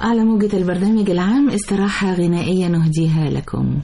على موجة البرنامج العام استراحة غنائية نهديها لكم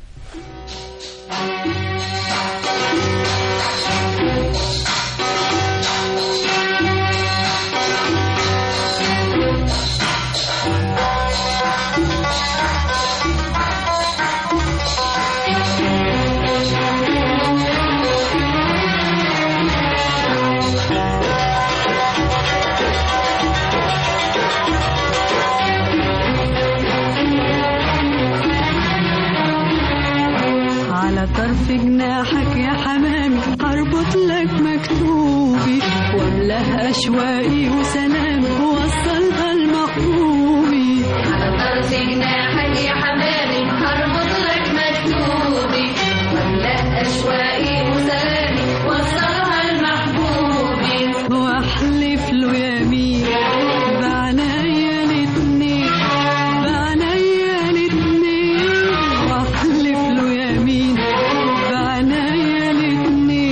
على طرف جناحك يا حمامي اربط لك مكتوبي واملاه اشواقي وسلام ووصلها لمحبوبي على طرف جناحك يا حمامي هربط لك مكتوبي واملأ أشواقي وسلامي وصلها لمحبوبي واحلف له يمين بعنايا الاتنين بعنايا الاتنين واحلف له يمين بعنايا الاتنين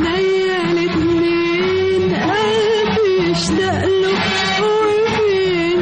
بعنايا الاتنين قلبي اشتاق له وفي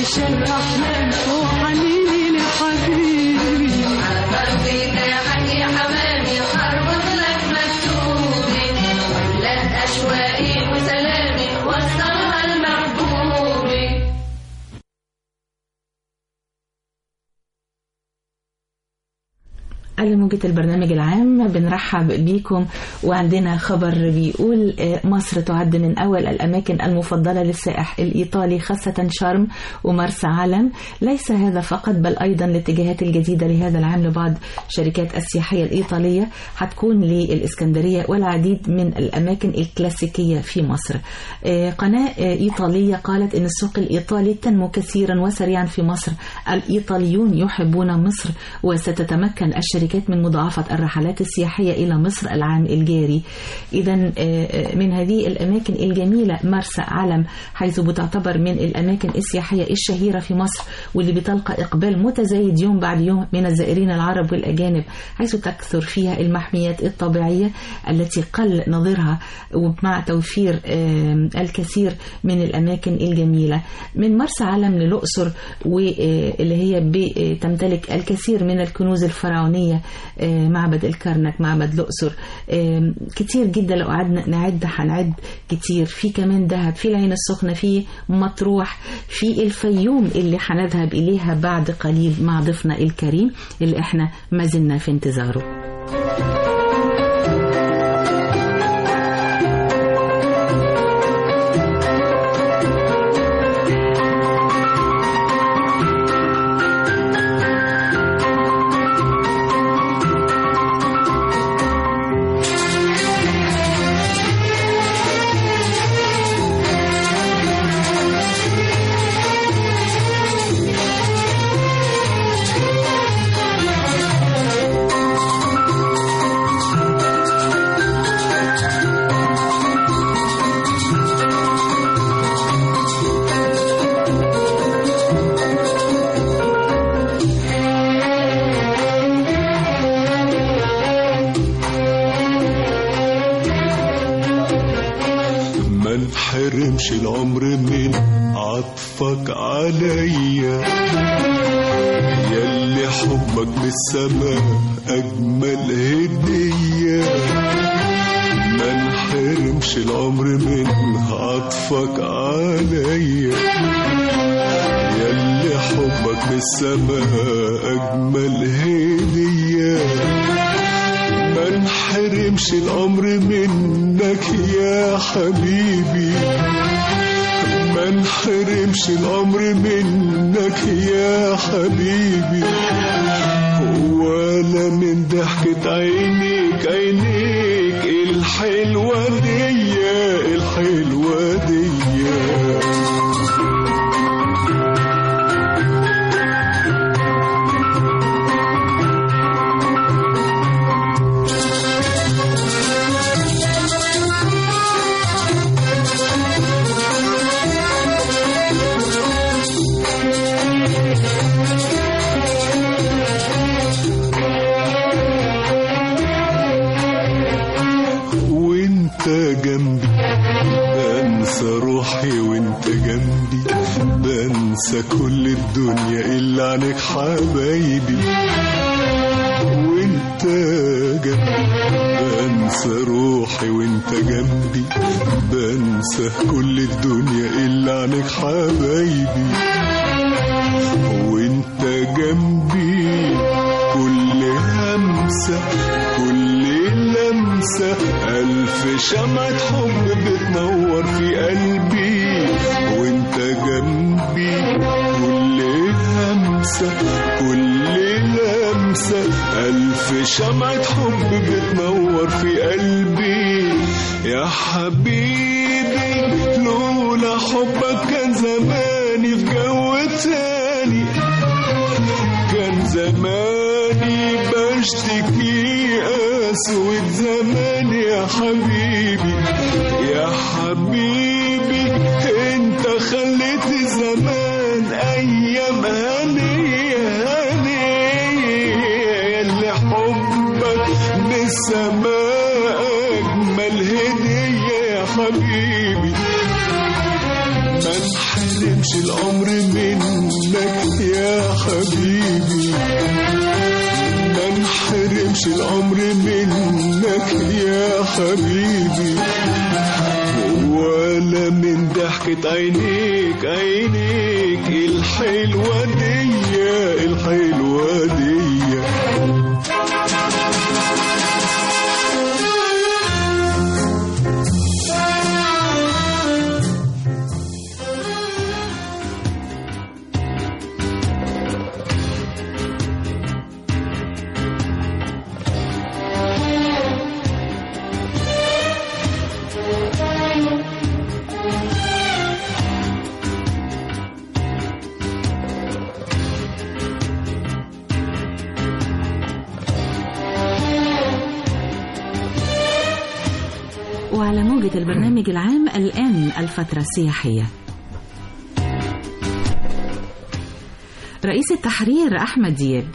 عشان أحلامي وحنيني لحبيبي أرضك حق يا حمامي أربط لك مكتوبي ولا أشواقي وسلامي وصلها لمحبوبي على موجة البرنامج العام بنرحب بيكم وعندنا خبر بيقول آه، مصر تعد من أول الأماكن المفضلة للسائح الإيطالي خاصة شرم ومرسى علم ليس هذا فقط بل أيضا الاتجاهات الجديدة لهذا العام لبعض شركات السياحية الإيطالية هتكون للإسكندرية والعديد من الأماكن الكلاسيكية في مصر آه، قناة آه، إيطالية قالت أن السوق الإيطالي تنمو كثيرا وسريعا في مصر الإيطاليون يحبون مصر وستتمكن الشركات من مضاعفة الرحلات السياحية إلى مصر العام الجاري إذا من هذه الأماكن الجميلة مرسى علم حيث بتعتبر من الأماكن السياحية الشهيرة في مصر واللي بتلقى إقبال متزايد يوم بعد يوم من الزائرين العرب والأجانب حيث تكثر فيها المحميات الطبيعية التي قل نظيرها ومع توفير آم، الكثير من الأماكن الجميلة من مرسى علم للأقصر واللي هي بتمتلك الكثير من الكنوز الفرعونية آه، معبد الكرنك معبد الأقصر آم، كتير جدا لو قعدنا نعد هنعد كتير في كمان دهب في العين السخنة في مطروح في الفيوم اللي هنذهب إليها بعد قليل مع ضيفنا الكريم اللي احنا ما زلنا في انتظاره ما انحرمش العمر من عطفك عليا ياللي حبك من السماء أجمل هدية ما انحرمش العمر من عطفك عليا ياللي حبك من السماء أجمل هدية ما انحرمش الأمر منك يا حبيبي ما انحرمش الأمر منك يا حبيبي ولا من ضحكة عينيك عينيك الحلوة دي الحلوة دي وانت جنبي بنسى روحي وانت جنبي بنسى كل الدنيا الا عنك حبايبي وانت جنبي بنسى روحي وانت جنبي بنسى كل الدنيا الا عنك حبايبي وانت جنبي كل همسة كل لمسة ألف شمعة حب بتنور في قلبي وانت جنبي كل همسة كل لمسة ألف شمعة حب بتنور في قلبي يا حبيبي لولا حبك كان زماني في جو تاني كان زماني بشتكي أسود زمان يا حبيبي يا حبيبي انت خليت زمان أيام هنية هنية اللي حبك بالسماء أجمل هدية يا حبيبي ما نحرمش العمر منك يا حبيبي ما نحرمش العمر منك يا حبيبي ولا من ضحكة عينيك عينيك الحلوة دي الحلوة دي وعلى موجة البرنامج العام الآن الفترة السياحية رئيس التحرير أحمد دياب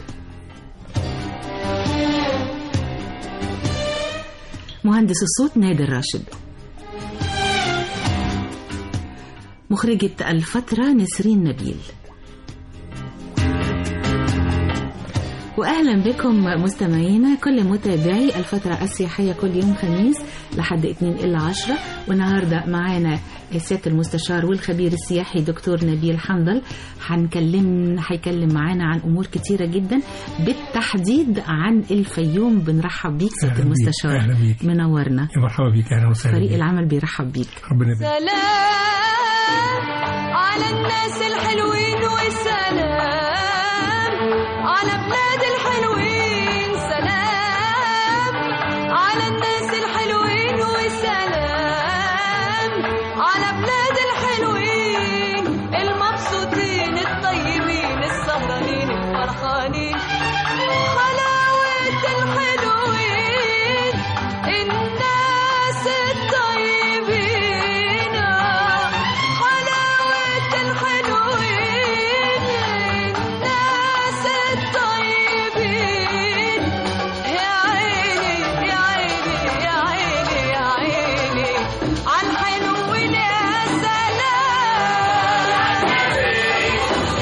مهندس الصوت نادر راشد مخرجة الفترة نسرين نبيل واهلا بكم مستمعينا كل متابعي الفتره السياحيه كل يوم خميس لحد 2 الا 10 والنهارده معانا سياده المستشار والخبير السياحي دكتور نبيل حنظل هنكلم هيكلم معانا عن امور كتيره جدا بالتحديد عن الفيوم بنرحب بيك سياده أهلا بيك، المستشار أهلا بيك. منورنا يا مرحبا بك اهلا وسهلا فريق بك. العمل بيرحب بيك ربنا يبارك سلام على الناس الحلوين وسلام على بلاد الحلوين سلام على الناس الحلوين وسلام على بلاد الحلوين المبسوطين الطيبين السهرانين الفرحانين حلاوة الحلوين الناس الطيبين حلاوة الحلوين الناس الطيبين يا عيني يا عيني يا عيني يا عيني عالحلوين يا سلام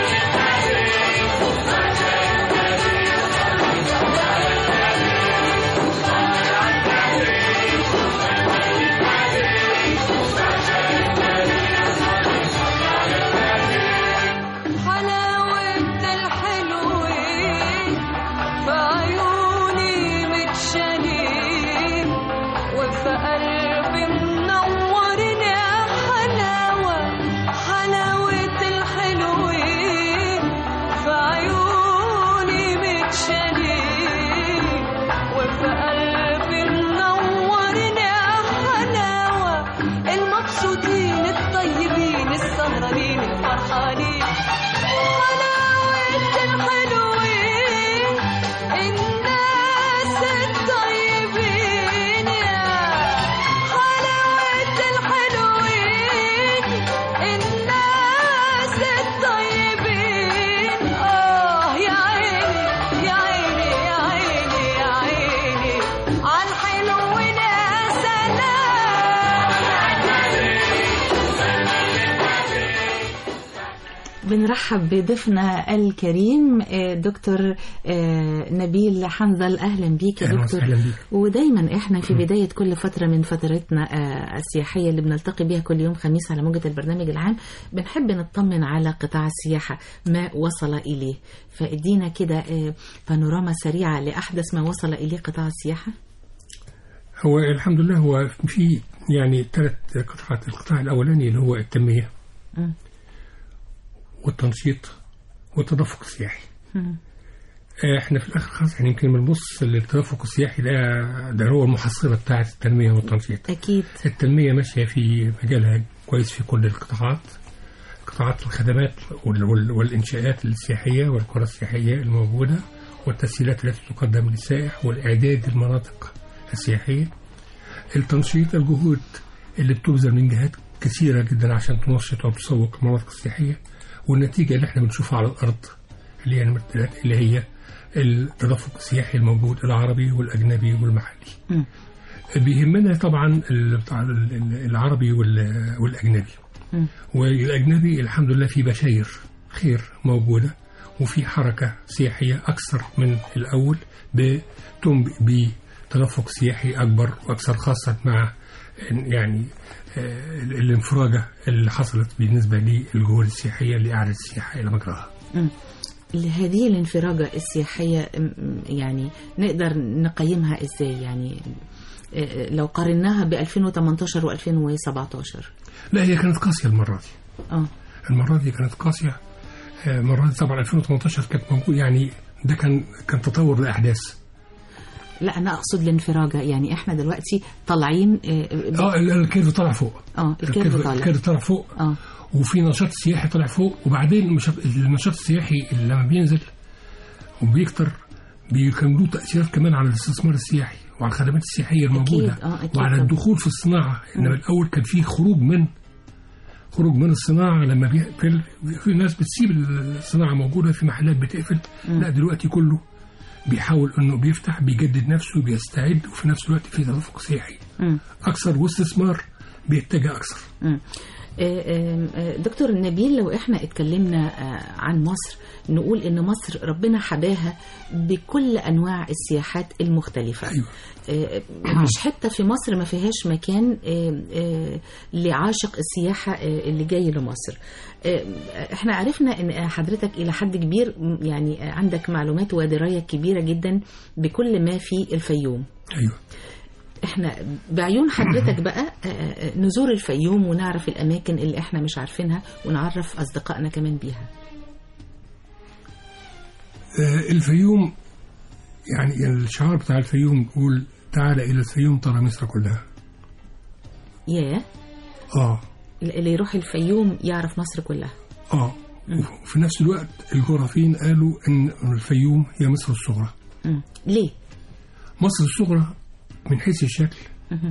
حلاوة الحلوين في عيوني متشالين وفي قلبي منورين يا حلاوة حلاوة الحلوين في عيوني متشالين وفي قلبي منورين يا حلاوة المبسوطين الطيبين السهرانين الفرحانين حلاوة الحلوين الناس الطيبين يا حلاوة الحلوين الناس الطيبين آه يا عيني يا عيني يا عيني يا عيني عالحلوين يا سلام بنرحب بضيفنا الكريم آه، دكتور آه، نبيل حنظل اهلا بيك يا اهلا دكتور وسهلا بك ودايما احنا في بدايه كل فتره من فترتنا آه، السياحيه اللي بنلتقي بيها كل يوم خميس على موجه البرنامج العام بنحب نطمن على قطاع السياحه ما وصل اليه فادينا كده آه، بانوراما سريعه لاحدث ما وصل اليه قطاع السياحه هو الحمد لله هو في يعني ثلاث قطاعات القطاع الاولاني اللي هو التنميه مم. والتنشيط والتدفق السياحي مم. آه، احنا في الاخر خالص يعني يمكن بنبص للتدفق السياحي ده ده هو المحصله بتاعه التنميه والتنشيط اكيد التنميه ماشيه في مجالها كويس في كل القطاعات قطاعات الخدمات وال- وال- والانشاءات السياحيه والقرى السياحيه الموجوده والتسهيلات التي تقدم للسائح والاعداد المناطق السياحيه التنشيط الجهود اللي بتبذل من جهات كثيره جدا عشان تنشط او تسوق المناطق السياحيه والنتيجه اللي احنا بنشوفها على الارض اللي هي المرتبات اللي هي التدفق السياحي الموجود العربي والاجنبي والمحلي مم. بيهمنا طبعا ال- بتاع ال- ال- العربي وال- والاجنبي مم. والأجنبي الحمد لله في بشاير خير موجودة وفي حركة سياحية أكثر من الأول بتم بتدفق سياحي أكبر وأكثر خاصة مع يعني آه، الانفراجة اللي حصلت بالنسبة للجهود السياحية اللي أعادت السياحة إلى مجراها هذه الانفراجة السياحية م- م- يعني نقدر نقيمها ازاي يعني آه، لو قارناها ب 2018 و2017 لا هي كانت قاسية المرة دي اه المرة دي كانت قاسية آه، المرة دي طبعا 2018 كانت موجود يعني ده كان كان تطور لأحداث لا انا اقصد الانفراجة يعني احنا دلوقتي طالعين اه ب- اه ال- الكيرف طلع فوق اه الكيرف طالع الكيرف طلع فوق اه وفي نشاط سياحي طلع فوق وبعدين المشط- النشاط السياحي اللي لما بينزل وبيكتر بيكون له تأثيرات كمان على الاستثمار السياحي وعلى الخدمات السياحية الموجودة أكيد، آه، أكيد وعلى طبعا. الدخول في الصناعة إنما الأول كان في خروج من خروج من الصناعة لما بي... في, في ناس بتسيب الصناعة موجودة في محلات بتقفل لا دلوقتي كله بيحاول انه بيفتح بيجدد نفسه بيستعد وفي نفس الوقت في تدفق سياحي مم. اكثر واستثمار بيتجه اكثر مم. آه، آه، آه، دكتور نبيل لو احنا اتكلمنا آه، عن مصر نقول ان مصر ربنا حباها بكل انواع السياحات المختلفه ايوه آه، مفيش حته في مصر ما فيهاش مكان آه، آه، لعاشق السياحه آه، اللي جاي لمصر آه، احنا عرفنا ان حضرتك الى حد كبير م- يعني آه، عندك معلومات ودرايه كبيره جدا بكل ما في الفيوم ايوه احنا بعيون حضرتك بقى آه، آه، نزور الفيوم ونعرف الاماكن اللي احنا مش عارفينها ونعرف اصدقائنا كمان بيها آه، الفيوم يعني الشعار بتاع الفيوم بيقول تعال الى الفيوم ترى مصر كلها ياه اه اللي يروح الفيوم يعرف مصر كلها اه وفي نفس الوقت الجغرافيين قالوا ان الفيوم هي مصر الصغرى مم. ليه مصر الصغرى من حيث الشكل مهم.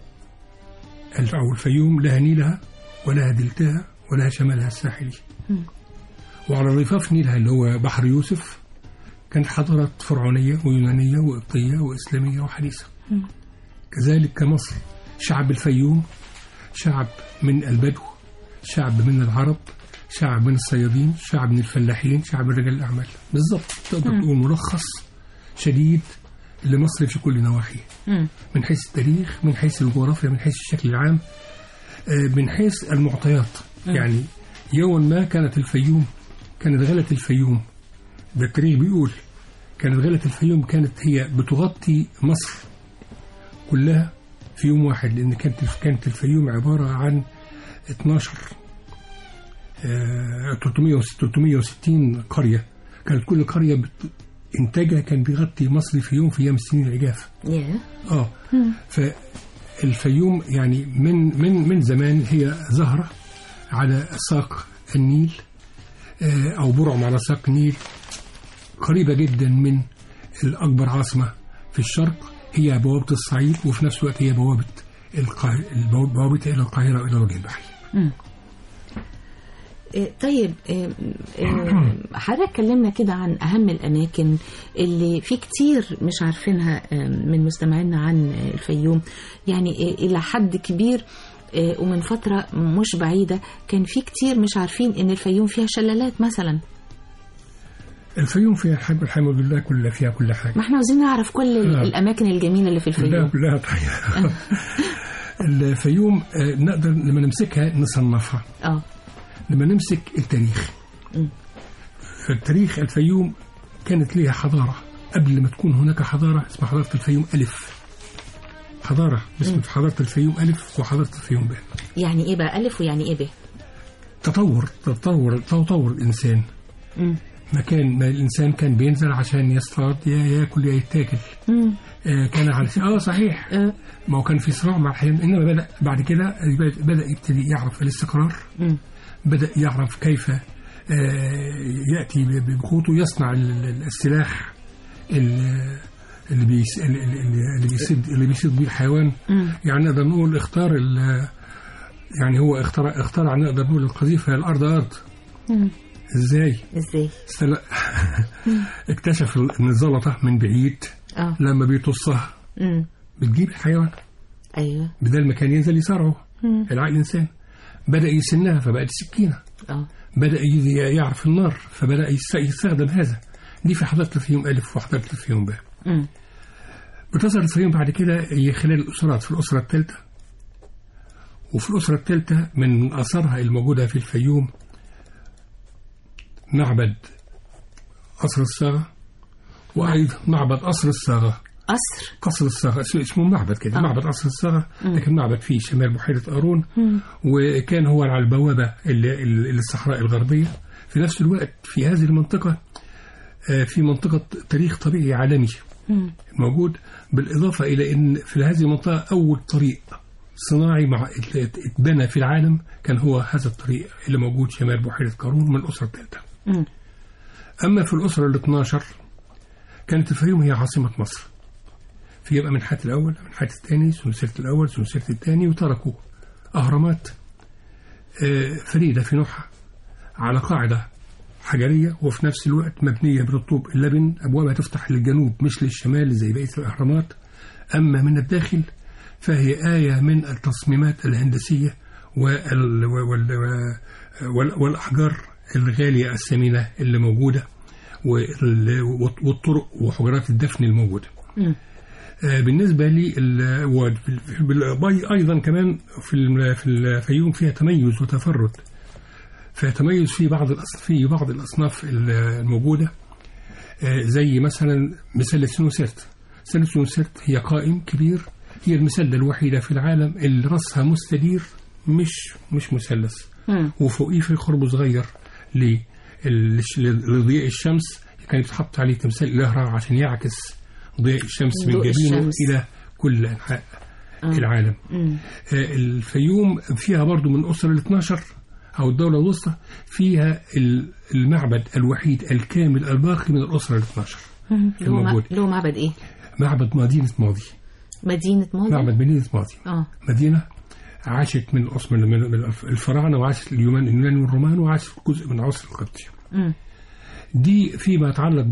أو الفيوم لها نيلها ولها دلتها ولها شمالها الساحلي مم. وعلى ضفاف نيلها اللي هو بحر يوسف كانت حضارات فرعونية ويونانية وقبطية وإسلامية وحديثة مم. كذلك كمصر شعب الفيوم شعب من البدو شعب من العرب شعب من الصيادين شعب من الفلاحين شعب من رجال الأعمال بالضبط تقدر تقول ملخص شديد لمصر في كل نواحيه مم. من حيث التاريخ من حيث الجغرافيا من حيث الشكل العام آه، من حيث المعطيات يعني يوما ما كانت الفيوم كانت غلة الفيوم ده التاريخ بيقول كانت غلة الفيوم كانت هي بتغطي مصر كلها في يوم واحد لأن كانت كانت الفيوم عبارة عن 12 آه، 360 قرية كانت كل قرية بت... إنتاجها كان بيغطي مصر في يوم في أيام السنين العجاف ياه اه فالفيوم يعني من من من زمان هي زهرة على ساق النيل آه، أو برعم على ساق النيل قريبة جدا من الأكبر عاصمة في الشرق هي بوابة الصعيد وفي نفس الوقت هي بوابة القاهرة بوابتها إلى القاهرة وإلى وجه البحر إيه، طيب إيه، إيه، حضرتك اتكلمنا كده عن اهم الاماكن اللي في كتير مش عارفينها آه، من مستمعينا عن آه، الفيوم يعني إيه، الى حد كبير آه، ومن فترة مش بعيدة كان في كتير مش عارفين ان الفيوم فيها شلالات مثلا الفيوم فيها الحمد الحمد لله كلها فيها كل حاجة ما احنا عاوزين نعرف كل ال- آه. الاماكن الجميلة اللي في كلها الفيوم كلها طيب الفيوم آه، نقدر لما نمسكها نصنفها اه لما نمسك التاريخ مم. فالتاريخ الفيوم كانت ليها حضارة قبل ما تكون هناك حضارة اسمها حضارة الفيوم ألف حضارة اسمها حضارة الفيوم ألف وحضارة الفيوم ب يعني ايه بقى الف ويعني ايه ب تطور تطور تطور الإنسان مم. مكان ما الإنسان كان بينزل عشان يصطاد يا ياكل يا يتاكل مم. آه، كان على اه صحيح آه. ما هو كان في صراع مع الحيوان انما بدا بعد كده بدا يبتدي يعرف الاستقرار مم. بدأ يعرف كيف آه، يأتي ب- بخطوه يصنع ال- ال- السلاح ال- اللي بيس اللي اللي بيسد اللي بيسد بيه الحيوان مم. يعني نقدر نقول اختار ال- يعني هو اخترع اخترع نقدر نقول القذيفة الأرض أرض مم. ازاي؟ ازاي استل... اكتشف ان الزلطة من بعيد اه لما بيطصها مم. بتجيب الحيوان ايوه بدل ما كان ينزل يصارعه مم. العقل الإنسان بدأ يسنها فبقت سكينة اه بدأ ي- يعرف النار فبدأ يست- يستخدم هذا دي في حضارة الفيوم ألف وحضارة الفيوم باء مم. بتظهر الفيوم بعد كده هي خلال الأسرات في الأسرة الثالثة وفي الأسرة الثالثة من آثارها الموجودة في الفيوم معبد قصر الصاغة وأيضا معبد قصر الصاغة قصر قصر الصاغة اسمه- اسمه معبد كده آه. معبد قصر الصاغة لكن معبد في شمال بحيرة قارون وكان هو على البوابة اللي- اللي- للصحراء الغربية في نفس الوقت في هذه المنطقة آه، في منطقة تاريخ طبيعي عالمي موجود بالإضافة إلى أن في هذه المنطقة أول طريق صناعي مع اتبنى في العالم كان هو هذا الطريق اللي موجود شمال بحيرة قارون من الأسرة الثالثة مم. أما في الأسرة ال 12 كانت الفيوم هي عاصمة مصر في يبقى من حات الأول من حات الثاني سنسرة الأول سنسرة الثاني وتركوا أهرامات آه، فريدة في نوعها على قاعدة حجرية وفي نفس الوقت مبنية بالطوب اللبن أبوابها تفتح للجنوب مش للشمال زي بقية الأهرامات أما من الداخل فهي آية من التصميمات الهندسية وال وال وال والأحجار الغالية الثمينة اللي موجودة وال- والطرق وحجرات الدفن الموجودة مم. آه، بالنسبة لي ال- و- بال- بال- أيضا كمان في الم- في الفيوم فيها تميز وتفرد فيتميز في بعض الأص- في بعض الأصناف ال- الموجودة آه، زي مثلا مسلة سنوسرت مسلة سنوسرت هي قائم كبير هي المسلة الوحيدة في العالم اللي رأسها مستدير مش مش مثلث مم. وفوقيه في خرم صغير ل- ال- لضياء الشمس كان يتحط عليه تمثال الإهرة عشان يعكس ضياء الشمس من ضوء جبينه الشمس. إلى كل أنحاء العالم مم. آه، الفيوم فيها برضو من أسر ال 12 أو الدولة الوسطى فيها ال- المعبد الوحيد الكامل الباقي من الأسرة ال 12 مم. له مع- الموجود. له معبد ايه؟ معبد مدينة ماضي مدينة ماضي معبد مدينة ماضي اه مدينة عاشت من أصل من من- من الفراعنة وعاشت اليونان اليونان والرومان وعاشت جزء من عصر القبطي مم. دي فيما يتعلق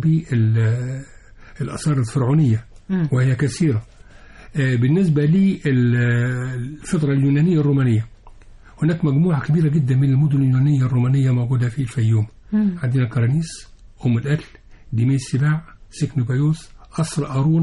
بالآثار الفرعونية مم. وهي كثيرة آه، بالنسبة للفترة اليونانية الرومانية هناك مجموعة كبيرة جدا من المدن اليونانية الرومانية موجودة في الفيوم مم. عندنا كرانيس أم القتل ديمي السباع سكن بايوس قصر قارون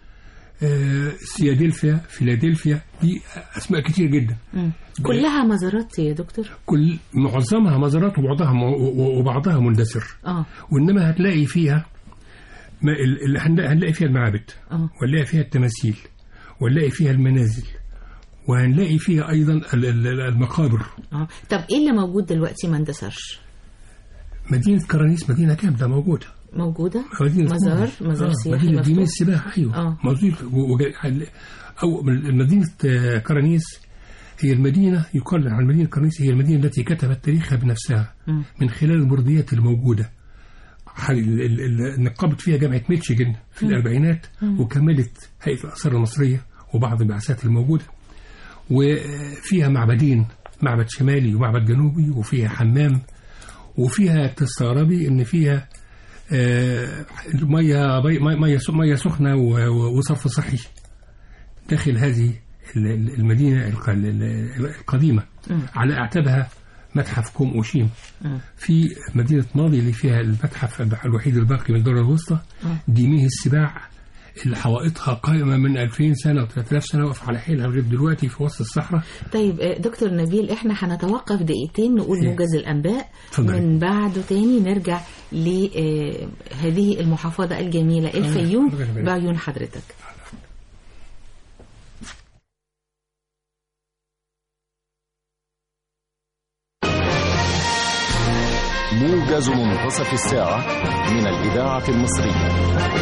آه، سيادلفيا فيلادلفيا دي أسماء كتير جدا مم. كلها مزارات يا دكتور كل معظمها مزارات وبعضها وبعضها مندثر اه وإنما هتلاقي فيها ما ال- ال- هنلاقي هنلاقي فيها المعابد اه ونلاقي فيها التماثيل ونلاقي فيها المنازل وهنلاقي فيها أيضا ال- ال- المقابر اه طب ايه اللي موجود دلوقتي ما اندثرش؟ مدينة كرانيس مدينة كاملة موجودة موجودة مدينة مزار كاملة. مزار آه سياحي مدينة ديمين مفتوح السباح أيوة آه. موجود و- وج- حل- أو من- مدينة آه، كرانيس هي المدينة يقال عن مدينة كرانيس هي المدينة التي كتبت تاريخها بنفسها مم. من خلال البرديات الموجودة حل- ال- ال- ال- نقبت فيها جامعة ميتشيجن في الأربعينات وكملت هيئة الآثار المصرية وبعض البعثات الموجودة وفيها معبدين معبد شمالي ومعبد جنوبي وفيها حمام وفيها تستغربي ان فيها آه، ميه بي- ميه ميه س- ميه سخنه و- و- وصرف صحي داخل هذه ال- ال- المدينه الق- ال- ال- القديمه على اعتابها متحف كوم اوشيم في مدينه ماضي اللي فيها المتحف الوحيد الباقي من الدوله الوسطى ديميه السباع اللي حوائطها قائمه من 2000 سنه و3000 سنه واقفه على حيلها لغايه دلوقتي في وسط الصحراء طيب آه، دكتور نبيل احنا هنتوقف دقيقتين نقول إيه. موجز الانباء اتفضلي. من بعده تاني نرجع لهذه المحافظة الجميلة الفيوم اتفضلي يا بعيون حضرتك موجز منتصف الساعة من الإذاعة المصرية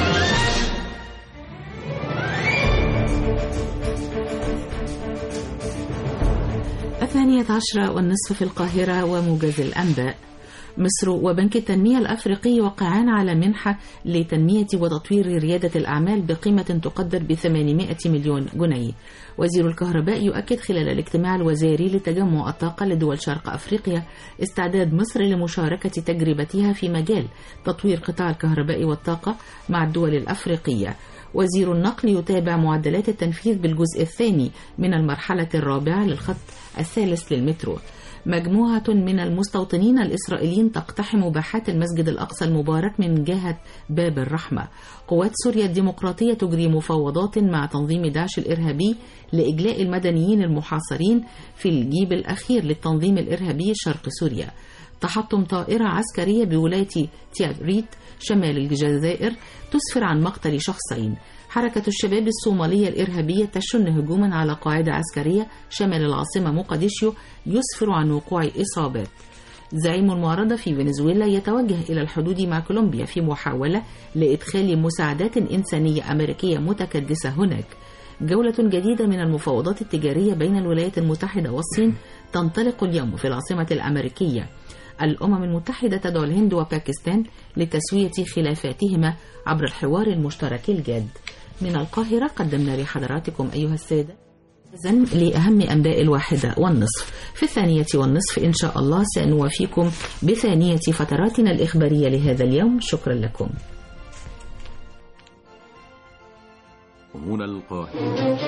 الثانية عشرة والنصف في القاهرة وموجز الأنباء مصر وبنك التنمية الأفريقي وقعان على منحة لتنمية وتطوير ريادة الأعمال بقيمة تقدر ب 800 مليون جنيه وزير الكهرباء يؤكد خلال الاجتماع الوزاري لتجمع الطاقة لدول شرق أفريقيا استعداد مصر لمشاركة تجربتها في مجال تطوير قطاع الكهرباء والطاقة مع الدول الأفريقية وزير النقل يتابع معدلات التنفيذ بالجزء الثاني من المرحلة الرابعة للخط الثالث للمترو مجموعة من المستوطنين الإسرائيليين تقتحم باحات المسجد الأقصى المبارك من جهة باب الرحمة قوات سوريا الديمقراطية تجري مفاوضات مع تنظيم داعش الإرهابي لإجلاء المدنيين المحاصرين في الجيب الأخير للتنظيم الإرهابي شرق سوريا تحطم طائرة عسكرية بولاية تياريت شمال الجزائر تسفر عن مقتل شخصين حركة الشباب الصومالية الإرهابية تشن هجوما على قاعدة عسكرية شمال العاصمة مقديشيو يسفر عن وقوع إصابات زعيم المعارضة في فنزويلا يتوجه إلى الحدود مع كولومبيا في محاولة لإدخال مساعدات إنسانية أمريكية متكدسة هناك جولة جديدة من المفاوضات التجارية بين الولايات المتحدة والصين تنطلق اليوم في العاصمة الأمريكية الأمم المتحدة تدعو الهند وباكستان لتسوية خلافاتهما عبر الحوار المشترك الجاد من القاهرة قدمنا لحضراتكم أيها السادة إذن لأهم أنباء الواحدة والنصف في الثانية والنصف إن شاء الله سنوافيكم بثانية فتراتنا الإخبارية لهذا اليوم شكرا لكم هنا القاهرة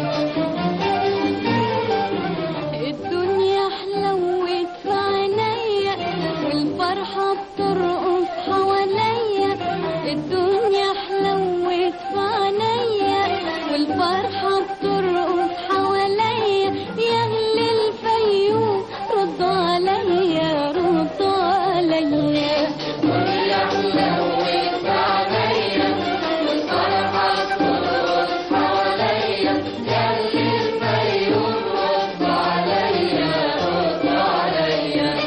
الدنيا حلوت في عينيا والفرحة بترقص حواليا الدنيا حلوت في عينيا والفرحة بترقص حواليا يا أهل الفيوم ردوا عليا ردوا عليا الدنيا حلوت في عينيا والفرحة بترقص حواليا يا أهل الفيوم ردوا عليا ردوا عليا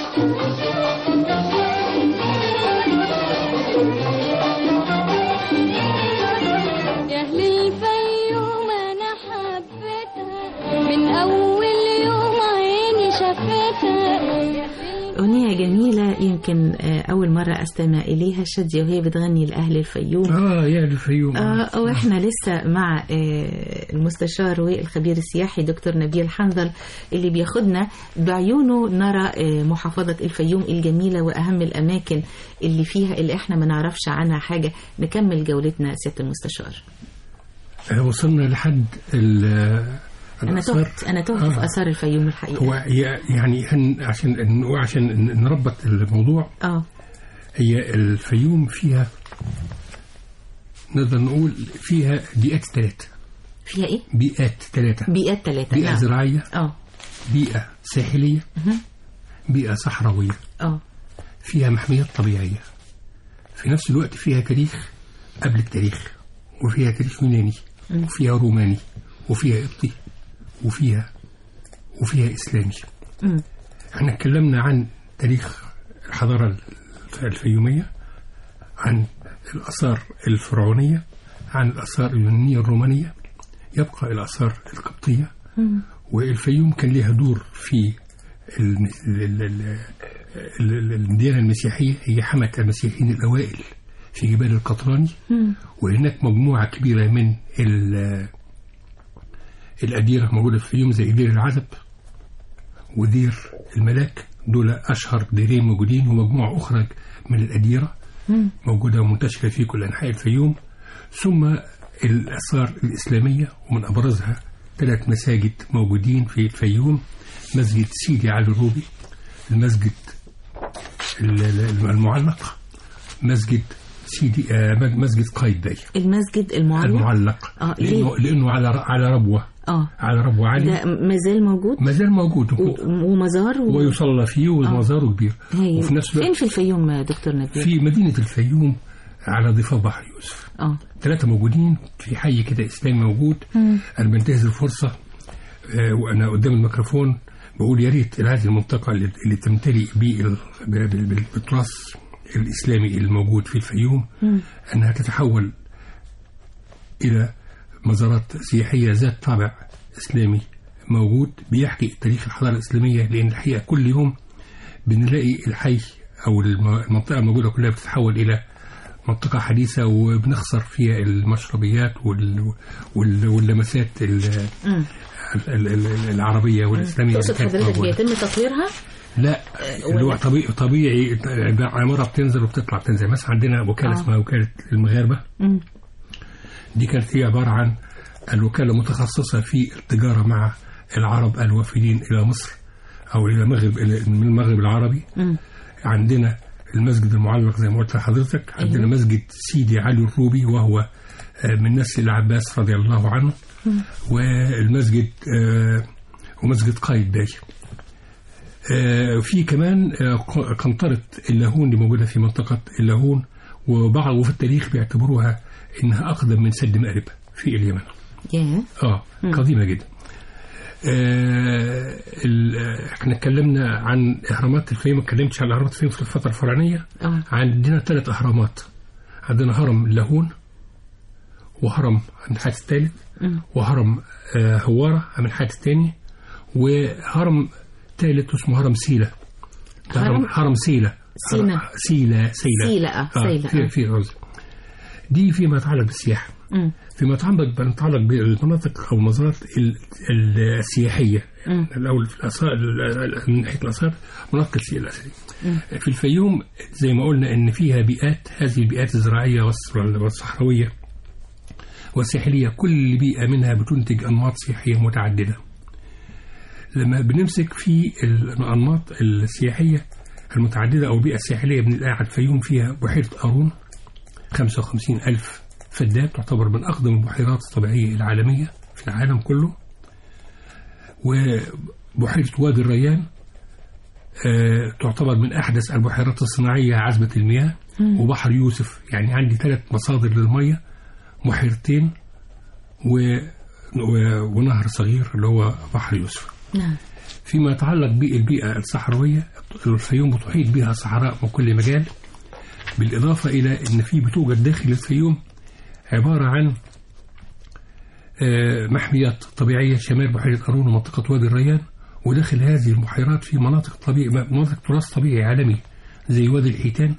يا أهل الفيوم أنا حبيتها من أول يوم عيني شافتها أغنية جميلة يمكن آه، أول مرة أستمع إليها شادية وهي بتغني لأهل الفيوم اه يا الفيوم آه واحنا لسه مع آه المستشار والخبير السياحي دكتور نبيل حنظل اللي بياخدنا بعيونه نرى آه محافظة الفيوم الجميلة وأهم الأماكن اللي فيها اللي احنا ما نعرفش عنها حاجة نكمل جولتنا سيادة المستشار آه، وصلنا لحد ال- أنا الآثار. تهت أنا تهت آه. في آثار الفيوم الحقيقة هو ي- يعني هن- عشان ن- عشان ن- نربط الموضوع اه هي الفيوم فيها نقدر نقول فيها بيئات ثلاثة فيها إيه؟ بيئات ثلاثة بيئات ثلاثة بيئة نعم زراعية اه بيئة ساحلية بيئة صحراوية اه فيها محميات طبيعية في نفس الوقت فيها تاريخ قبل التاريخ وفيها تاريخ يوناني وفيها روماني وفيها قبطي وفيها وفيها إسلامي مم. احنا اتكلمنا عن تاريخ الحضارة الف- الفيومية عن الآثار الفرعونية عن الآثار اليونانية الرومانية يبقى الآثار القبطية والفيوم كان لها دور في ال- ال- ال- ال- ال- الديانة المسيحية هي حمت المسيحيين الأوائل في جبال القطراني وهناك مجموعة كبيرة من ال- الأديرة موجودة في الفيوم زي دير العزب ودير الملاك دول أشهر ديرين موجودين ومجموعة أخرى من الأديرة موجودة ومنتشرة في كل أنحاء الفيوم ثم الآثار الإسلامية ومن أبرزها ثلاث مساجد موجودين في الفيوم مسجد سيدي علي الروبي المسجد ال- ال- المعلق مسجد سيدي آه، مسجد قايد المسجد المعلق المعلق آه، لأنه, ليه؟ لأنه على على ربوة اه على ربوة عالية ده مازال موجود ما زال موجود و- ومزار و... ويصلى فيه ومزاره كبير هاي. وفي نفس فين الوقت في الفيوم يا دكتور نبيل؟ في مدينة الفيوم على ضفاف بحر يوسف اه ثلاثة موجودين في حي كده إسلامي موجود أنا بنتهز الفرصة آه، وأنا قدام الميكروفون بقول يا ريت هذه المنطقة اللي اللي تمتلئ بال- بال- بال- بالتراث الإسلامي الموجود في الفيوم أنها تتحول إلى مزارات سياحية ذات طابع إسلامي موجود بيحكي تاريخ الحضارة الإسلامية لأن الحقيقة كل يوم بنلاقي الحي أو الم- المنطقة الموجودة كلها بتتحول إلى منطقة حديثة وبنخسر فيها المشربيات وال... وال... واللمسات ال... مم. ال... ال... ال- العربية والإسلامية اللي تقصد كانت حضرتك موجودة. بيتم تطويرها؟ لا اللي هو طبيعي طبيعي عمارة بتنزل وبتطلع بتنزل مثلا عندنا وكالة آه. اسمها وكالة المغاربة مم. دي كانت هي عبارة عن الوكالة متخصصة في التجارة مع العرب الوافدين إلى مصر او الى المغرب إلى- من المغرب العربي مم. عندنا المسجد المعلق زي ما قلت لحضرتك عندنا مسجد سيدي علي الروبي وهو آه، من نسل العباس رضي الله عنه والمسجد آه، ومسجد قايد باي آه، في كمان آه، ق- قنطرة اللاهون اللي موجودة في منطقة اللاهون وبعض وفي التاريخ بيعتبروها إنها أقدم من سد مأرب في اليمن ياه اه قديمه جدا آه ال- آه، احنا اتكلمنا عن اهرامات الفيوم ما اتكلمتش عن اهرامات الفيوم في الفتره الفرعونيه اه عندنا ثلاث اهرامات عندنا هرم اللاهون وهرم النحات الثالث مم. وهرم آه هواره من النحات الثاني وهرم ثالث اسمه هرم سيلا ده هرم- هرم هرم سيلا سينا. هرم- سيلا سيلا سيلة اه سيلة في آه. في قصدي دي فيما يتعلق بالسياحه مم. فيما يتعلق يتعلق بالمناطق او المزارات ال- ال- السياحيه مم. الاول في الاثار ال- ال- من ناحيه الاثار مناطق السياحه الاثريه في الفيوم زي ما قلنا ان فيها بيئات هذه البيئات الزراعيه والص- والصحراويه والساحليه كل بيئه منها بتنتج انماط سياحيه متعدده لما بنمسك في الانماط السياحيه المتعدده او البيئه الساحليه بنلاقي على الفيوم فيها بحيره قارون 55 ألف فدان تعتبر من أقدم البحيرات الطبيعية العالمية في العالم كله وبحيرة وادي الريان آه، تعتبر من أحدث البحيرات الصناعية عذبة المياه وبحر يوسف يعني عندي ثلاث مصادر للمية بحيرتين و... و... ونهر صغير اللي هو بحر يوسف نعم فيما يتعلق بالبيئة الصحراوية الفيوم بتحيط بها صحراء من كل مجال بالإضافة إلى أن في بتوجد داخل الفيوم عبارة عن آه، محميات طبيعية شمال بحيرة قارون ومنطقة وادي الريان وداخل هذه البحيرات في مناطق طبيعي مناطق تراث طبيعي عالمي زي وادي الحيتان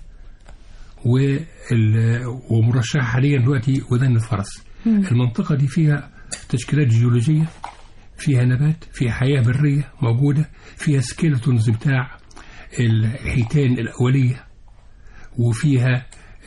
وال- ومرشحة حاليا دلوقتي ودن الفرس المنطقة دي فيها تشكيلات جيولوجية فيها نبات فيها حياة برية موجودة فيها سكيلتونز بتاع الحيتان الأولية وفيها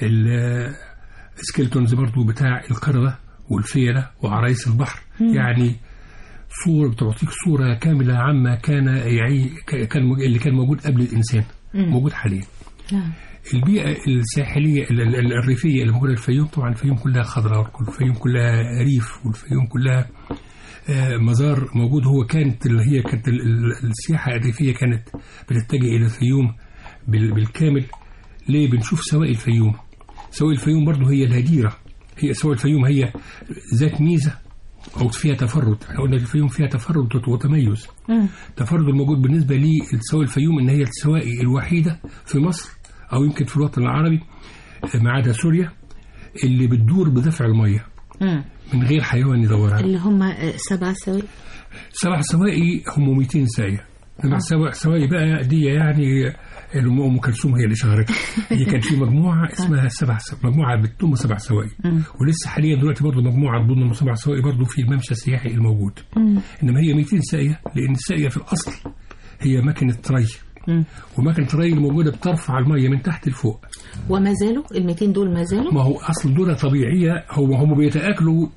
السكيلتونز برضو بتاع القردة والفيلة وعرايس البحر يعني صورة بتعطيك صورة كاملة عما كان يعي كان اللي كان موجود قبل الإنسان موجود حاليا نعم البيئة الساحلية ال- ال- الريفية اللي موجودة في الفيوم طبعا الفيوم كلها خضراء والفيوم كلها ريف والفيوم كلها آه، مزار موجود هو كانت اللي هي كانت ال- ال- السياحة الريفية كانت بتتجه إلى الفيوم بال- بالكامل ليه بنشوف سواقي الفيوم سواقي الفيوم برضه هي الهديرة هي سواقي الفيوم هي ذات ميزة أو فيها تفرد احنا قلنا الفيوم فيها تفرد وت- وتميز مم. التفرد الموجود بالنسبة لي السواقي الفيوم إن هي السواقي الوحيدة في مصر أو يمكن في الوطن العربي ما عدا سوريا اللي بتدور بدفع المية مم. من غير حيوان يدورها اللي هم آه، سبع سوي سبع سواقي هم 200 ساقية سبع سوا- سواقي بقى دي يعني الأم أم كلثوم هي اللي شهرتها هي كان في مجموعة اسمها سبع سو... مجموعة بتضم سبع سواقي ولسه حاليا دلوقتي برضه مجموعة بتضم سبع سواقي برضه في الممشى السياحي الموجود إنما هي 200 ساقية لأن الساقية في الأصل هي ماكينة ري وماكينة الري الموجودة بترفع المية من تحت لفوق وما زالوا ال 200 دول ما زالوا ما هو اصل دول طبيعيه هو هم بيتاكلوا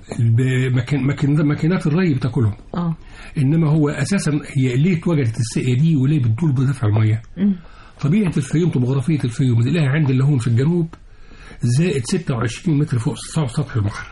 بماكين ماكين ماكينات الري بتاكلهم اه انما هو اساسا هي ليه اتوجدت السقيه دي وليه بتدور بدفع الميه طبيعه الفيوم طبوغرافيه الفيوم بنلاقيها عند اللاهون في الجنوب زائد 26 متر فوق سطح البحر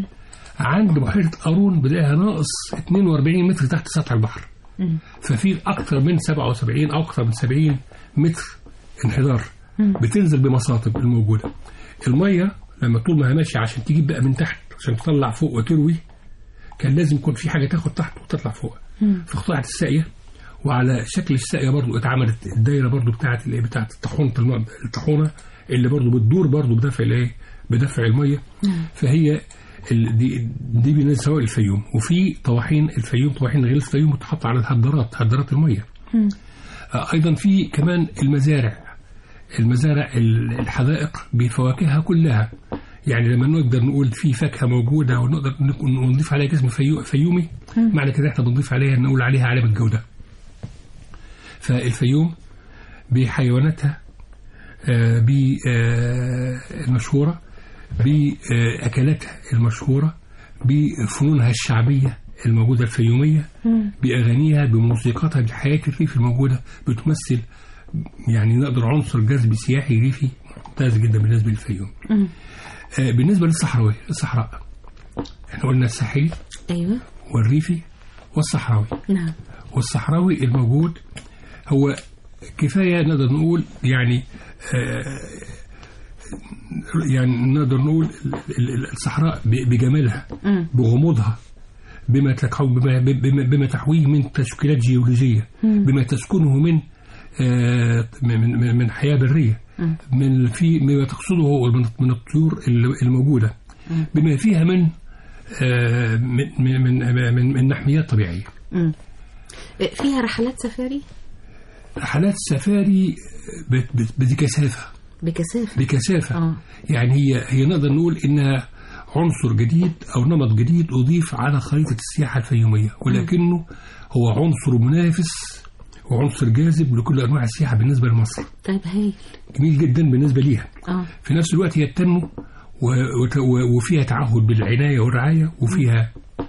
عند بحيره قارون بنلاقيها ناقص 42 متر تحت سطح البحر ففي اكثر من 77 او اكثر من 70 متر انحدار بتنزل بمصاطب الموجوده الميه لما طول ما هي ماشيه عشان تجيب بقى من تحت عشان تطلع فوق وتروي كان لازم يكون في حاجه تاخد تحت وتطلع فوق فاخترعت الساقيه وعلى شكل الساقيه برضو اتعملت الدايره برضو بتاعت الايه بتاعت الطاحونه الم- الطاحونه اللي برضو بتدور برضو بدفع الايه بدفع الميه فهي ال- دي دي بالنسبه سواء الفيوم وفي طواحين الفيوم طواحين غير الفيوم بتحط على الهدرات هدرات الميه آه، ايضا في كمان المزارع المزارع ال- الحدائق بفواكهها كلها يعني لما نقدر نقول في فاكهه موجوده ونقدر نك- نضيف عليها اسم فيو فيومي معنى كده احنا بنضيف عليها نقول عليها علامه جوده فالفيوم بحيواناتها آه، بالمشهوره باكلاتها المشهوره بفنونها الشعبيه الموجودة الفيومية بأغانيها بموسيقاتها بحياة الريف الموجودة بتمثل يعني نقدر عنصر جذب سياحي ريفي ممتاز جدا بالنسبة للفيوم آه بالنسبة للصحراوي الصحراء احنا قلنا الساحلي أيوة والريفي والصحراوي نعم والصحراوي الموجود هو كفاية نقدر نقول يعني آه، يعني نقدر نقول ال- ال- الصحراء ب- بجمالها مم. بغموضها بما تكو- بما, بما, بما تحويه من تشكيلات جيولوجية بما تسكنه من آه، من من- من حياة برية من في بما تقصده من من الطيور ال- الموجودة بما فيها من آه، من من من, من, من نحميات طبيعية مم. آه، فيها رحلات سفاري رحلات السفاري بت- بت- بكثافة بكثافة بكثافة آه. يعني هي هي نقدر نقول إنها عنصر جديد أو نمط جديد أضيف على خريطة السياحة الفيومية ولكنه هو عنصر منافس وعنصر جاذب لكل أنواع السياحة بالنسبة لمصر طيب هايل جميل جدا بالنسبة ليها اه في نفس الوقت هي بتنمو و- وت- و- وفيها تعهد بالعناية والرعاية وفيها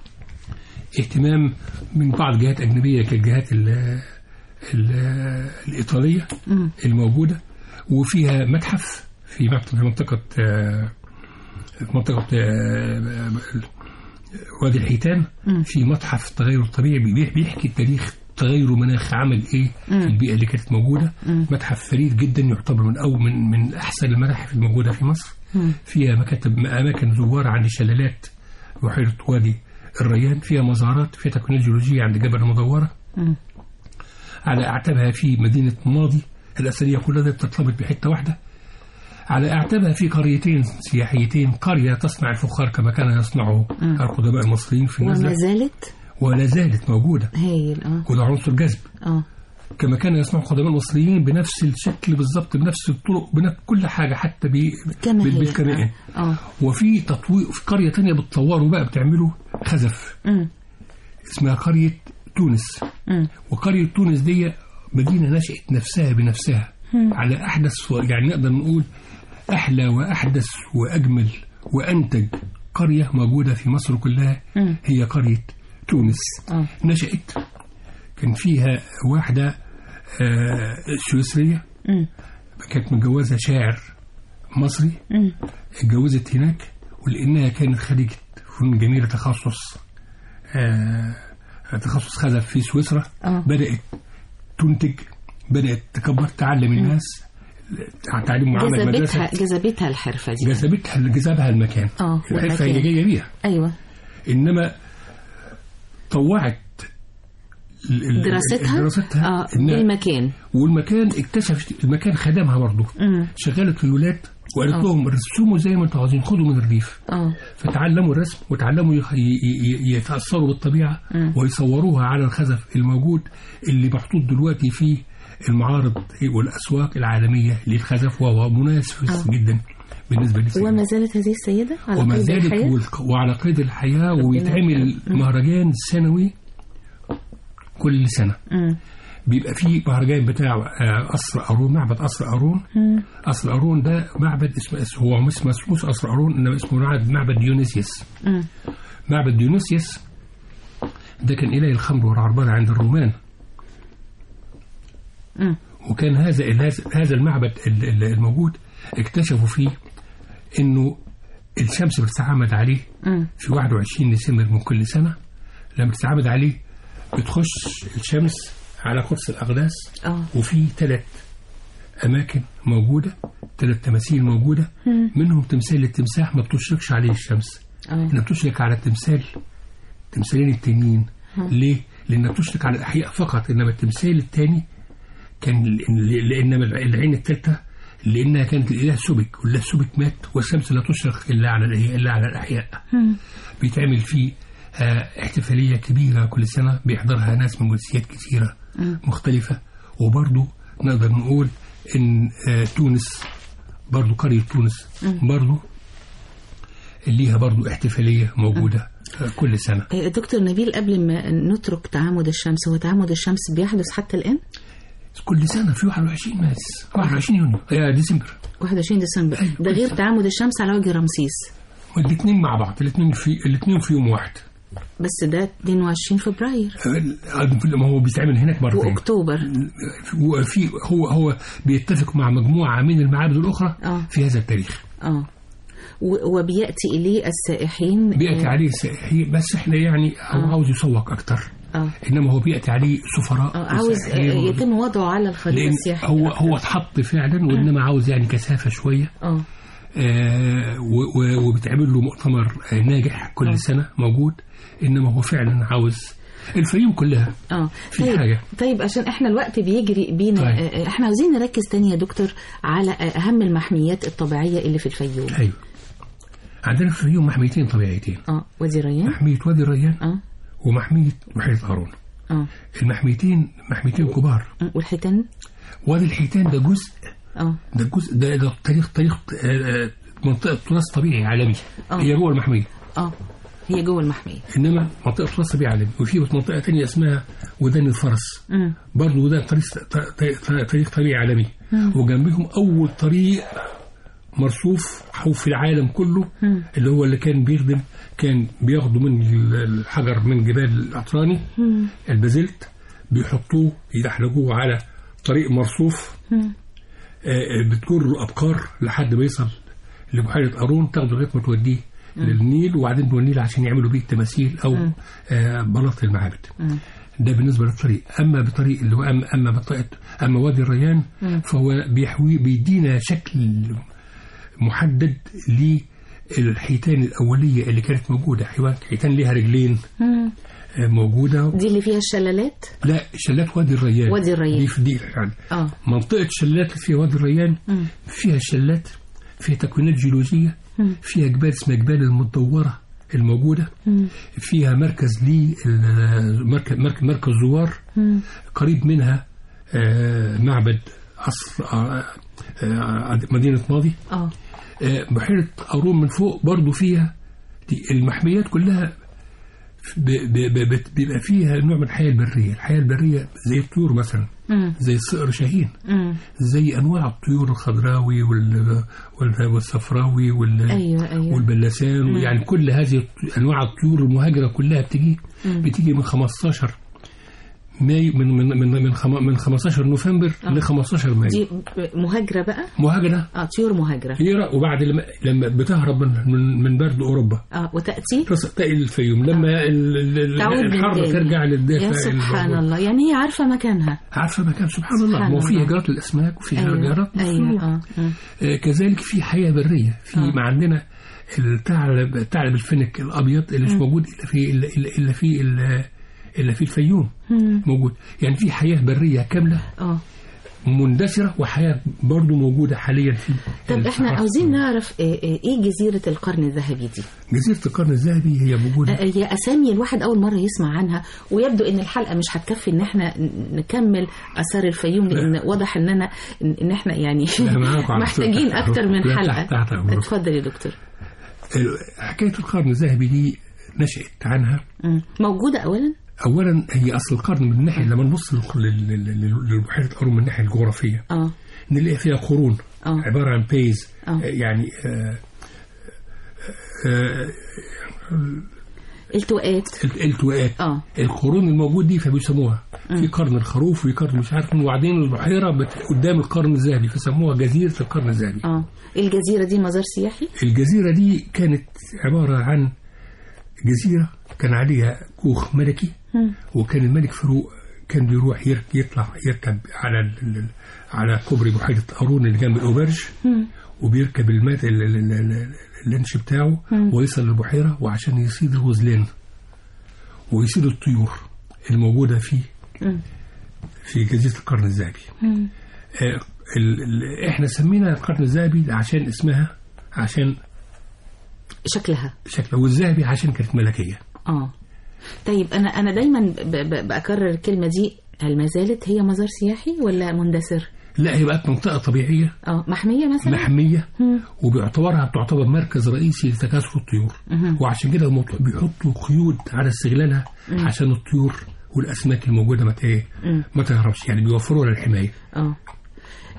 اهتمام من بعض جهات أجنبية كالجهات ال ال الإيطالية مم. الموجودة وفيها متحف في مت- في منطقة آه، في منطقة آه، وادي الحيتان مم. في متحف التغير الطبيعي بيح- بيحكي تاريخ تغير المناخ عمل ايه في البيئة اللي كانت موجودة مم. متحف فريد جدا يعتبر من أو من من أحسن المتاحف الموجودة في مصر مم. فيها مكاتب أماكن زوار عند شلالات بحيرة وادي الريان فيها مزارات فيها تكوينات جيولوجية عند جبل المدورة مم. على أعتابها في مدينة ماضي الأثرية كلها دي بترتبط بحتة واحدة على أعتابها في قريتين سياحيتين قرية تصنع الفخار كما كان يصنعه القدماء المصريين في وما النزلة زالت ولا زالت موجودة هايل اه وده عنصر جذب اه كما كان يصنعه القدماء المصريين بنفس الشكل بالظبط بنفس الطرق بنفس كل حاجة حتى ب... كما بال- هي بالكمائن اه وفي تطوير في قرية تانية بتطوروا بقى بتعملوا خزف مم. اسمها قرية تونس مم. وقرية تونس دي مدينة نشأت نفسها بنفسها على أحدث و- يعني نقدر نقول أحلى وأحدث وأجمل وأنتج قرية موجودة في مصر كلها مم. هي قرية تونس اه نشأت كان فيها واحدة آه، سويسرية مم. كانت متجوزة شاعر مصري مم. اتجوزت هناك ولأنها كانت خريجة فنون جميلة تخصص آه، تخصص خزف في سويسرا آه. بدأت تنتج بدأت تكبر تعلم الناس تعليم معاملة جذبتها مدرسة جذبتها الحرفة دي جذبتها جذبها المكان اه الحرفة هي والمكان. جاية بيها ايوه إنما طوعت ال- ال- دراستها دراستها اه إنها- بالمكان والمكان اكتشفت المكان خدمها برضه مم. شغلت الولاد وقالت آه. لهم رسموا زي ما انتوا عاوزين خدوا من الريف اه فتعلموا الرسم وتعلموا يخ- ي- ي- يتأثروا بالطبيعة ويصوروها على الخزف الموجود اللي محطوط دلوقتي في المعارض والأسواق العالمية للخزف وهو مناسب جدا بالنسبة للسيدة وما زالت هذه السيدة على وما قيد زالت الحياة والق- وعلى قيد الحياة ويتعمل مهرجان سنوي كل سنة مم. بيبقى فيه مهرجان بتاع آه، قصر قارون معبد قصر قارون قصر قارون ده معبد اسمه اسمه- هو مش اسمه اسمه قصر قارون انما اسمه معبد معبد ديونيسيوس مم. معبد ديونيسيوس ده كان اله الخمر والعربده عند الرومان مم. وكان هذا هذا- هذا المعبد ال- ال- الموجود اكتشفوا فيه انه الشمس بتتعامد عليه مم. في 21 ديسمبر من كل سنه لما بتتعامد عليه بتخش الشمس على قدس الاقداس اه وفي ثلاث أماكن موجودة ثلاث تماثيل موجودة منهم تمثال التمساح ما بتشرقش عليه الشمس اه إنها بتشرق على التمثال تمثالين التانيين ليه؟ لأنها بتشرق على الأحياء فقط إنما التمثال الثاني كان ل- لأن العين الثالثة لأنها كانت الإله سبك والإله سبك مات والشمس لا تشرق إلا على الأحياء إلا على الأحياء بيتعمل فيه آه، احتفالية كبيرة كل سنة بيحضرها ناس من جنسيات كثيرة مختلفة وبرضو نقدر نقول إن آه، تونس برضو قرية تونس برضو ليها برضو احتفالية موجودة آه، كل سنة آه، دكتور نبيل قبل ما نترك تعامد الشمس هو تعامد الشمس بيحدث حتى الآن كل سنة في 21 مارس 21 يونيو آه، ديسمبر 21 ديسمبر أيوة، ده غير كل تعامد الشمس على وجه رمسيس والاثنين مع بعض الاثنين في الاثنين في يوم واحد بس ده 22 فبراير آه، ما هو بيتعمل هناك مرتين واكتوبر وفي هو هو بيتفق مع مجموعه من المعابد الاخرى آه. في هذا التاريخ اه و- وبياتي اليه السائحين بياتي آه، عليه سائحين بس احنا يعني هو آه. عاوز يسوق اكتر اه انما هو بياتي عليه سفراء آه، عاوز آه، وسائحين. يتم وضعه على الخريطه لان السياحيه هو هو اتحط فعلا وانما عاوز يعني كثافه شويه اه آه و- و- وبتعمل له مؤتمر آه، ناجح كل آه. سنه موجود انما هو فعلا عاوز الفيوم كلها اه في طيب حاجة. طيب عشان احنا الوقت بيجري بينا طيب. آه، احنا عاوزين نركز تاني يا دكتور على آه، اهم المحميات الطبيعيه اللي في الفيوم ايوه عندنا في الفيوم محميتين طبيعيتين اه وادي ريان محميه وادي الريان اه ومحميه بحيره قارون اه المحميتين محميتين كبار آه، والحيتان وادي الحيتان ده جزء اه ده جزء ده, ده تاريخ تاريخ آه، آه، منطقه تراث طبيعي عالمي آه. هي جوه المحميه اه هي جوه المحميه انما منطقه تراث طبيعي عالمي وفي منطقه ثانيه اسمها ودان الفرس امم برضه وده طريق تاريخ طبيعي عالمي وجنبهم اول طريق مرصوف أو في العالم كله اللي هو اللي كان بيخدم كان بياخدوا من الحجر من جبال الأطراني البازلت بيحطوه يدحرجوه على طريق مرصوف آه، بتجر الأبقار لحد ما يصل لبحيرة قارون تاخده لغاية ما توديه للنيل وبعدين بالنيل عشان يعملوا بيه التماثيل أو آه، بلاط المعابد ده بالنسبة للطريق أما بطريق اللي هو أما أما منطقة أما وادي الريان فهو بيحوي بيدينا شكل محدد للحيتان الأولية اللي كانت موجودة حيوان حيتان ليها رجلين آه، موجودة دي اللي فيها الشلالات لا شلات وادي الريان وادي الريان. دي في دي يعني اه منطقة شلات اللي فيها وادي الريان فيها شلات فيها تكوينات جيولوجية فيها جبال اسمها جبال المدورة الموجودة فيها مركز لي مركز, مركز, مركز زوار قريب منها آه، معبد عصر آه، آه، مدينة ماضي اه آه، بحيرة قارون من فوق برضو فيها دي المحميات كلها ب- ب- ب- بت- بيبقى فيها نوع من الحياة البرية الحياة البرية زي الطيور مثلا مم. زي الصقر شاهين مم. زي أنواع الطيور الخضراوي وال- وال- والصفراوي وال ايوه ايوه والبلسان يعني كل هذه الط- انواع الطيور المهاجره كلها بتيجي بتيجي من 15 مايو من من من من, خم- من 15 نوفمبر ل 15 مايو دي مهاجره بقى مهاجره اه طيور مهاجره هي وبعد لما لما بتهرب من من, من برد اوروبا اه وتاتي تص- تلاقي الفيوم لما ال- ال- ال- تعود من الحر تاني. ترجع للدافع يا سبحان الموجود. الله يعني هي عارفه مكانها عارفه مكان سبحان الله سبحان ما هو في الله. هجرات للاسماك وفي ايوه هجرات ايوه للطيور. اه مم. آه، كذلك في حياة برية في آه. ما عندنا الثعلب الثعلب الفنك الأبيض اللي مش موجود إلا في إلا, إلا, إلا في إلا, إلا في الفيوم موجود يعني في حياة برية كاملة اه مندثرة وحياة برضو موجودة حاليا في طب احنا الصحراء. عاوزين نعرف آه، آه، ايه جزيره القرن الذهبي دي جزيرة القرن الذهبي هي موجودة آه، هي اسامي الواحد اول مره يسمع عنها ويبدو ان الحلقه مش هتكفي ان احنا ن- نكمل اثار الفيوم لان واضح اننا ان احنا يعني لا، معاكم على محتاجين طول. اكتر من لا، حلقه تحت- تحت أمرك. اتفضل يا دكتور ال- حكاية القرن الذهبي دي نشأت عنها مم. موجوده اولا أولا هي أصل القرن من الناحية لما نبص لل- لل- لل- للبحيرة قارون من الناحية الجغرافية اه نلاقي فيها قرون آه. عبارة عن بيز آه. آه، يعني آه، آه، التواءات التواءات اه القرون الموجود دي فبيسموها في قرن الخروف وفي قرن مش عارف مين، وبعدين البحيرة بت- قدام القرن الذهبي فسموها جزيرة القرن الذهبي اه الجزيره دي مزار سياحي الجزيرة دي كانت عبارة عن جزيرة كان عليها كوخ ملكي وكان الملك فاروق كان بيروح ير- يطلع يركب على ال- ال- على كوبري بحيرة قارون اللي جنب الأوبرج وبيركب المات ال- ال- ال- ال- اللانش بتاعه ويصل للبحيرة وعشان يصيد الغزلان ويصيد الطيور الموجودة في في جزيرة القرن الذهبي آه، ال- ال- احنا سمينا القرن الذهبي عشان اسمها عشان شكلها شكلها والذهبي عشان كانت ملكية اه طيب انا انا دايما ب- ب- بكرر الكلمه دي هل ما زالت هي مزار سياحي ولا مندثر لا هي بقت منطقة طبيعية اه محميه مثلا محمية وبيعتبرها بتعتبر مركز رئيسي لتكاثر الطيور وعشان كده هم بيحطوا قيود على استغلالها عشان الطيور والأسماك الموجودة ما ت- ما تهربش يعني بيوفروا لها الحماية اه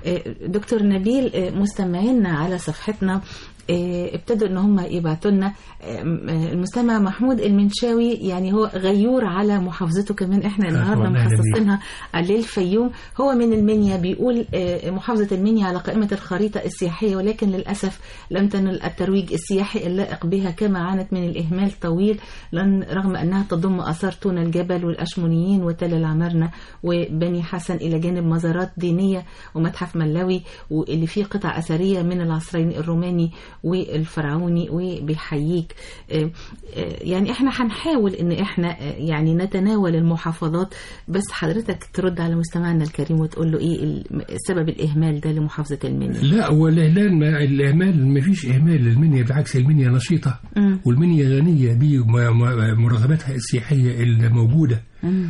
آه، دكتور نبيل آه، مستمعينا على صفحتنا آه، ابتدوا ان هم يبعتوا لنا آه، آه، المستمع محمود المنشاوي يعني هو غيور على محافظته كمان احنا النهارده طبعاً، أهلاً بيك. مخصصينها للفيوم هو من المنيا بيقول آه، محافظة المنيا على قائمة الخريطة السياحية ولكن للأسف لم تنل الترويج السياحي اللائق بها كما عانت من الإهمال طويل لأن رغم أنها تضم آثار تون الجبل والأشمونيين وتل العمارنة وبني حسن إلى جانب مزارات دينية ومتحف ملاوي واللي فيه قطع أثرية من العصرين الروماني والفرعوني وبيحييك آه، آه، يعني احنا هنحاول ان احنا آه، يعني نتناول المحافظات بس حضرتك ترد على مستمعنا الكريم وتقول له ايه ال- سبب الاهمال ده لمحافظه المنيا لا هو الإهلال ما الإهمال ما فيش إهمال للمنيا بالعكس المنيا نشيطة مم. والمنيا غنية بمرغباتها السياحية الموجودة مم.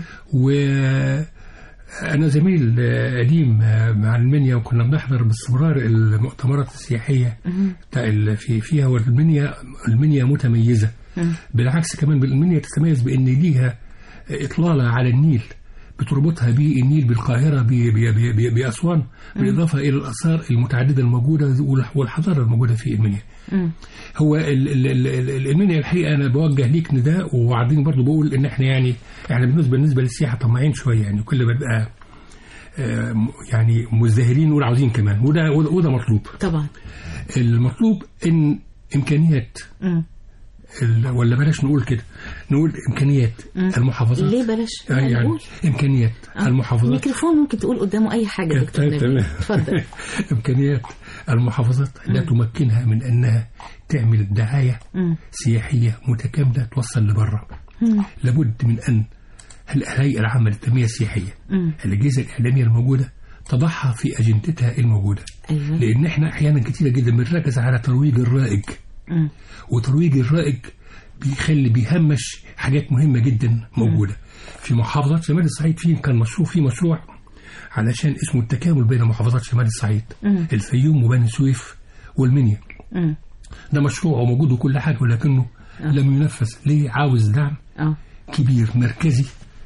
وأنا زميل آه، قديم آه، مع المنيا وكنا بنحضر باستمرار المؤتمرات السياحية مم. بتاع ال- في فيها والمنيا المنيا متميزة مم. بالعكس كمان المنيا تتميز بأن ليها إطلالة على النيل بتربطها بالنيل بالقاهرة ب- ب- ب- ب- بأسوان بالإضافة إلى الآثار المتعددة الموجودة والحضارة الموجودة في المنيا مم. هو ال- ال- ال- ال- المنيا الحقيقه انا بوجه ليك نداء وبعدين برضو بقول ان احنا يعني احنا بالنسبه بالنسبه للسياحه طماعين شويه يعني كل ما بقى آه، م- يعني مزدهرين نقول عاوزين كمان وده وده وده مطلوب طبعا المطلوب ان امكانيات مم. ال- ولا بلاش نقول كده نقول امكانيات مم. المحافظات ليه بلاش آه، لا، يعني نقول. امكانيات آه. المحافظات الميكروفون ممكن تقول قدامه اي حاجه دكتور طيب، نبيل تمام. اتفضل امكانيات المحافظات لا تمكنها من انها تعمل دعايه مم. سياحيه متكامله توصل لبره مم. لابد من ان الهيئه العامه للتنميه السياحيه مم. الاجهزه الاعلاميه الموجوده تضعها في اجندتها الموجوده ايوه لان احنا احيانا كثيره جدا بنركز على ترويج الرائج مم. وترويج الرائج بيخلي بيهمش حاجات مهمه جدا موجوده في محافظات شمال الصعيد في كان مشروع في مشروع علشان اسمه التكامل بين محافظات شمال الصعيد مم. الفيوم وبني سويف والمنيا مم. ده مشروع وموجود وكل حاجه ولكنه لم ينفذ ليه عاوز دعم اه كبير مركزي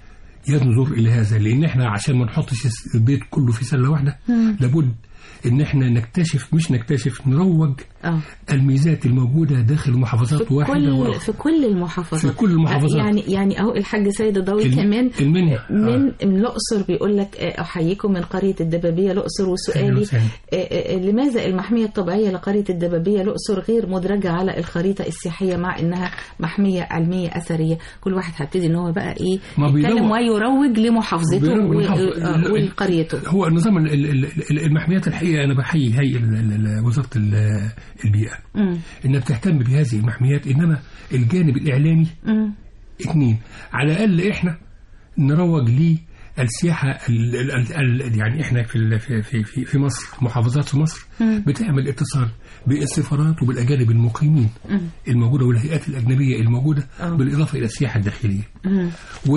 ينظر الى هذا لان احنا عشان ما نحطش البيت كله في سله واحده لابد ان احنا نكتشف مش نكتشف نروج اه الميزات الموجوده داخل محافظات في واحده كل و... في كل المحافظات في كل المحافظات. يعني يعني اهو الحاج سيد الضوي الم- كمان المنيا. من آه. من الاقصر بيقول لك آه، احييكم من قريه الدبابيه الاقصر أهلاً وسؤالي وسهلاً. آه، آه، لماذا المحميه الطبيعيه لقريه الدبابيه الاقصر غير مدرجه على الخريطه السياحيه مع انها محميه علميه اثريه كل واحد هيبتدي ان هو بقى ايه ما يتكلم بيدور- ويروج لمحافظته بيروج و- لمحافظ- آه، ولقريته هو نظام ال- ال- ال- المحميات الحقيقه انا بحيي هيئه ال- ال- ال- وزاره ال- البيئه مم. انها بتهتم بهذه المحميات انما الجانب الاعلامي مم. اثنين على الاقل احنا نروج للسياحه ال ال ال ال يعني احنا في ال- في في في, في مصر محافظات في مصر بتعمل اتصال بالسفارات وبالاجانب المقيمين الموجوده والهيئات الاجنبيه الموجوده آه. بالاضافه الى السياحه الداخليه مم. و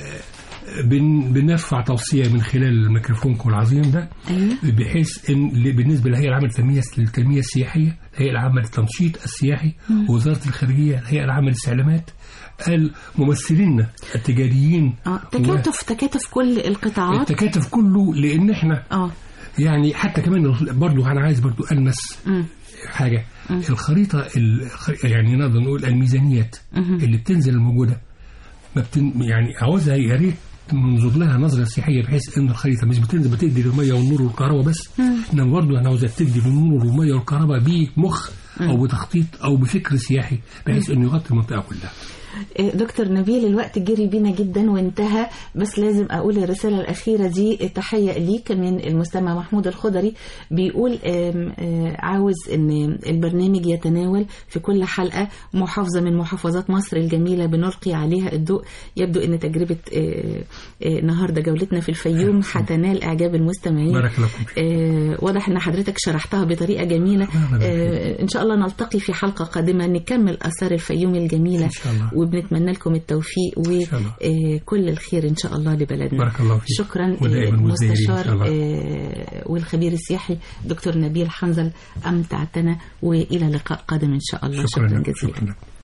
بن بنرفع توصيه من خلال ميكروفونكم العظيم ده ايوه بحيث ان ل- بالنسبه للهيئه العامه للتنميه للتنميه السياحيه الهيئه العامه للتنشيط السياحي ووزاره الخارجيه الهيئه العامه للاستعلامات الممثلين التجاريين اه تكاتف تكاتف كل القطاعات التكاتف كله لان احنا اه يعني حتى كمان برضو انا عايز برضو المس مم. حاجه الخريطه الخ- يعني نقدر نقول الميزانيات مهم. اللي بتنزل الموجوده ما بتن يعني عاوزها يا ريت ننظر لها نظره سياحيه بحيث ان الخريطه مش بتنزل بتدي للميه والنور والكهرباء بس انما برضه انا عاوزها تدي للنور والميه والكهرباء بمخ او بتخطيط او بفكر سياحي بحيث انه يغطي المنطقه كلها إيه، دكتور نبيل الوقت جري بينا جدا وانتهى بس لازم اقول الرساله الاخيره دي تحيه ليك من المستمع محمود الخضري بيقول آم، آه، عاوز ان البرنامج يتناول في كل حلقه محافظه من محافظات مصر الجميله بنلقي عليها الضوء يبدو ان تجربه آه، آه، النهارده جولتنا في الفيوم هتنال اعجاب المستمعين بارك الله فيك آه، واضح ان حضرتك شرحتها بطريقه جميله آه، ان شاء الله نلتقي في حلقه قادمه نكمل اثار الفيوم الجميله إن شاء الله. وبنتمنى لكم التوفيق شاء الله. وكل الخير ان شاء الله لبلدنا بارك الله فيك. شكرا ودائما مزدهرين إن شاء المستشار الله. آه، والخبير السياحي دكتور نبيل حنظل امتعتنا والى لقاء قادم ان شاء الله شكرا شكرا لك. جزيلا شكرا لك.